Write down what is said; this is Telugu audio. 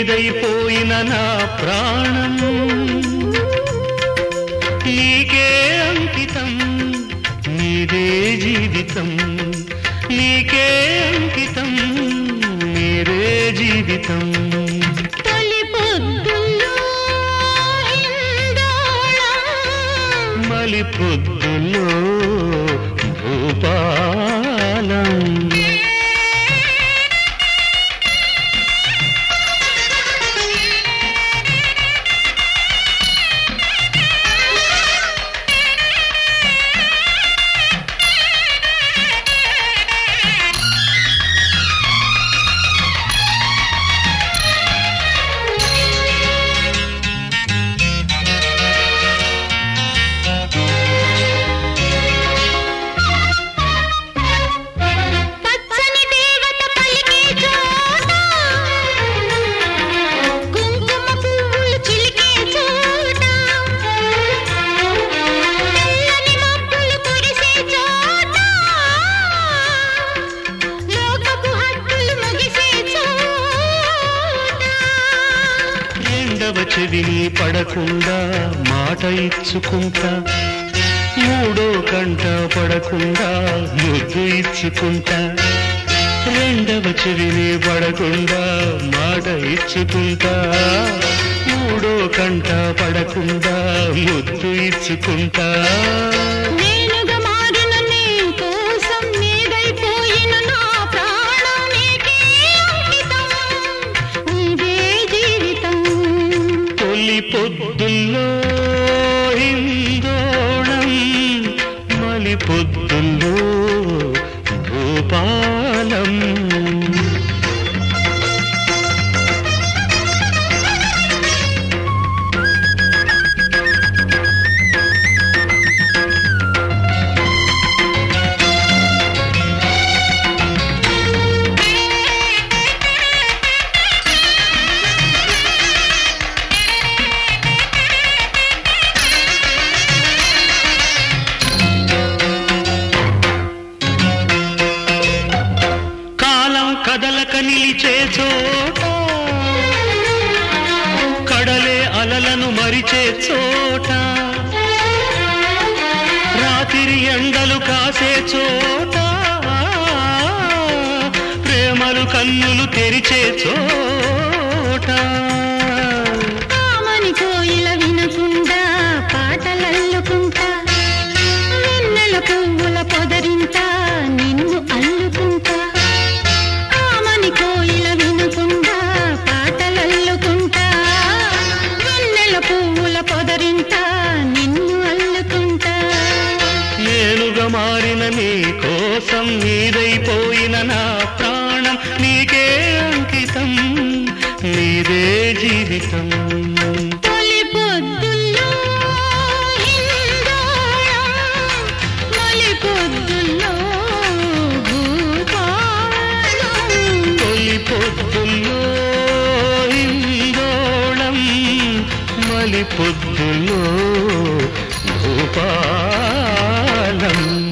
నీదైపోయిన నా ప్రాణం నీకే అంకితం నీదే జీవితం నీకే అంకితం నీరే జీవితం తొలి పొద్దుల్లో హిందోళం మలి పొద్దులో భూపాలం పచ్చని దేవత పలికే చోట కుంకుమ పువ్వులు చిలికే చోట తెల్లని మబ్బులు కురిసే చోట లోకపు హద్దులు ముగిసే చోట రెండవ చెవిని పడకుండా మాట ఇచ్చుకుంటా మూడో కంట పడకుండా ముద్దు ఇచ్చుకుంటా రెండవ చెవిని పడకుండా మాట ఇచ్చుకుంటా మూడో కంట పడకుండా ముద్దు ఇచ్చుకుంటా నేనుగా మారిన నీ కోసం నీదైపోయిన నా ప్రాణం నీకే అంకితం నీదే జీవితం తొలి పొద్దుల్లో హిందోళం మలి పొద్దుల్లో భూపాలం కాలం కదలక నిలిచే చోట కడలే అలలను మరిచే చోట రాత్రి ఎండలు కాసే చోట ప్రేమలు కన్నులు తెరిచే చోట కామని కోయిల వినకుండా పాటలల్లుకుంటా వెన్నెల పువ్వుల పొదరింటా నిన్ను అల్లుకుంటా కామని కోయిల వినకుండా పాటలల్లుకుంటా వెన్నెల పువ్వుల పొదరింటా నిన్ను అల్లుకుంటా నేనుగా మారిన నీ కోసం నీదైపోయిన నా ప్రాణం నీకే అంకితం నీదే జీవితం తొలి పొద్దుల్లో హిందోళం మొలి పొద్దుల్లో భూపాలం తొలి పొద్దుల్లో ఇందోళం మలి పొద్దుల్లో భూపాలం